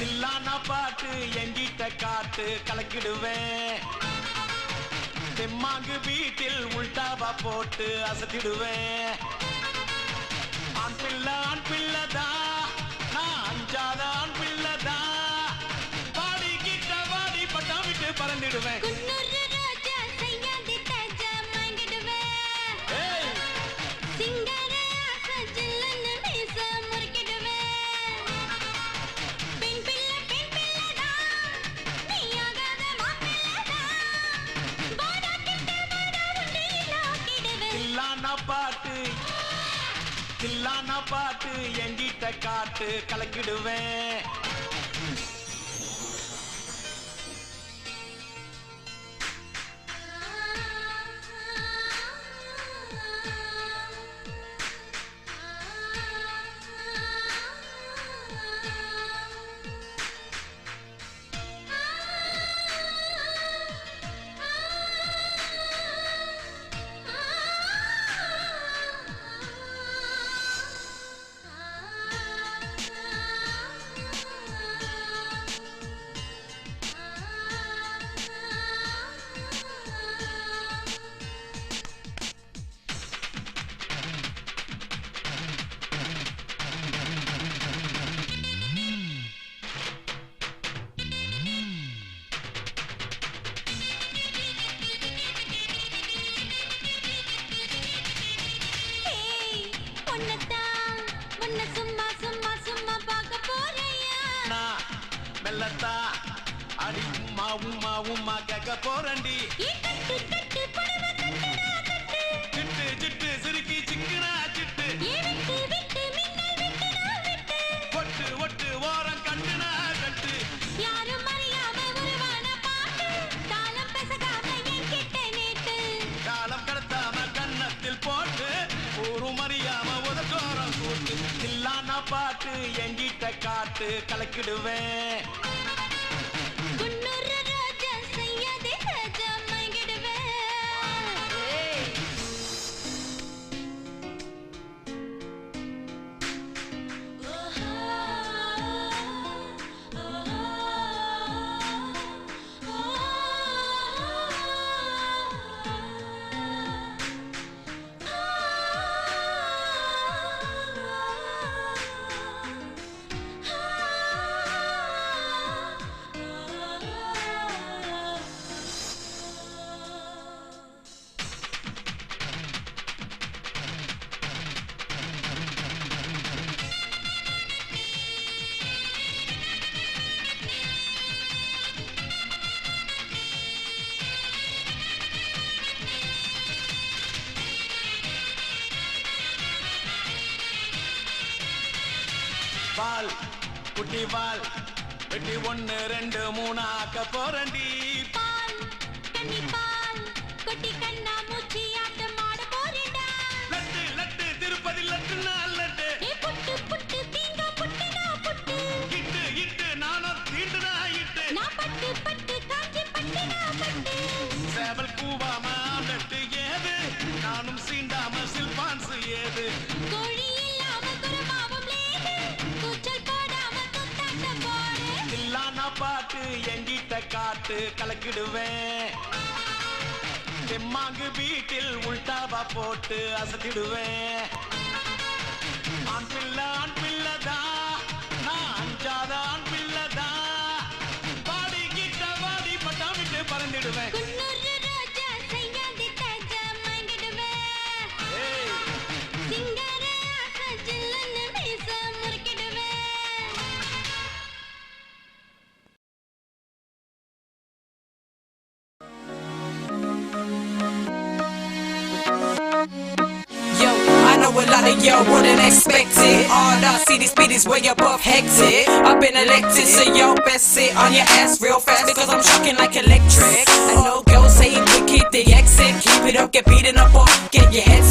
தில்லான பாட்டு எங்கிட்ட காட்டு கலக்கிடுவேன் தெம்மாங்கு வீட்டில் உள்டாவா போட்டு அசத்திடுவேன் ஆண் பிள்ளை ஆண் பிள்ளைதான் நான் அஞ்சாத ஆண் பிள்ளைதான் பாடி கிட்ட வாடி பட்டம் விட்டு பறந்துடுவேன் குன்னூரு ரோஜா செய்யாதி தாஜா மயங்கிடுவேன் ஏய் சிங்கார ஆசை ஜில்லுன்னு மீச முறுக்கிடுவேன் பெண் பிள்ளை பெண் பிள்ளைதான் நீ ஆகாத மாப்பிள்ளைதான் வாடா கிட்ட வாடா உன்னையில் ஆக்கிடுவேன் தில்லான பாட்டு தில்லான பாட்டு எங்கிட்ட காட்டு கலக்கிடுவேன் ஏய் உன்னதான் உன்னை சும்மா சும்மா சும்மா பார்க்க போறியா நான் மெல்லத்தா அடி உம்மா உம்மா உம்மா கேட்க போறண்டி ஏ கட்டு கட்டு புடவை கட்டுடா கட்டு சிட்டு சிட்டு சிறுக்கி சிக்குனா சிட்டு ஏ விட்டு விட்டு மின்னல் விட்டுடா விட்டு ஒட்டு ஒட்டு ஓரம் கட்டுனா கட்டு யாரும் அறியாம உருவான பாட்டு தாளம் பெசகாம என்கிட்ட நேத்து காலம் கடத்தாம கன்னத்தில் போட்டு ஊரும் அறியாம உதட்டோரம் கூட்டு தில்லான பாட்டு எங்கிட்ட காட்டு கலக்கிடுவேன் குன்னூரு ரோஜா செய்யாதே ராஜா மயங்கிடுவேன் பால் குட்டி பால் வெட்டி ஒண்ணு ரெண்டு மூணு ஆக்க போறண்டி பால் கன்னி பால் கொட்டி கண்ணா மூச்சி ஆட்டம் ஆட போறேன்டா லட்டு லட்டு திருப்பதி லட்டுனா லட்டு ஏ புட்டு புட்டு தீங்க புட்டுடா புட்டு இட்டு இட்டு நானும் தீண்டுனா இட்டு நான் பட்டு பட்டு காஞ்சி பட்டுடா பட்டு சேவல் கூவாம ஆம்லெட்டு ஏது நானும் சீண்டாம சில்பான்ஸ் ஏது கோழி இல்லாம குருமாவும் லேது கூச்சல் போடாம குத்தாட்ட போடு தில்லான பாட்டு எங்கிட்ட காட்டு கலக்கிடுவேன் தெம்மாங்கு வீட்டில் உள்டாவா போட்டு அசத்திடுவேன் ஆண் பிள்ளை ஆண் பிள்ளைதான் நான் அஞ்சாத ஆண் பிள்ளைதான் பாடி கிட்ட வாடி பட்டம் விட்டு பறந்துடுவேன் குன்னூரு ரோஜா செய்யாதி தாஜா மயங்கிடுவேன் ஏய் சிங்கார ஆசை ஜில்லுன்னு மீச முறுக்கிடுவேன் Yo, I know a lot of y'all wouldn't expect it. All I see these speed is way above hectic. I've been elected, so y'all best sit on your ass real fast because I'm shocking like electric. I know girls say wicked, they exit. Keep it up, get beaten up or get your head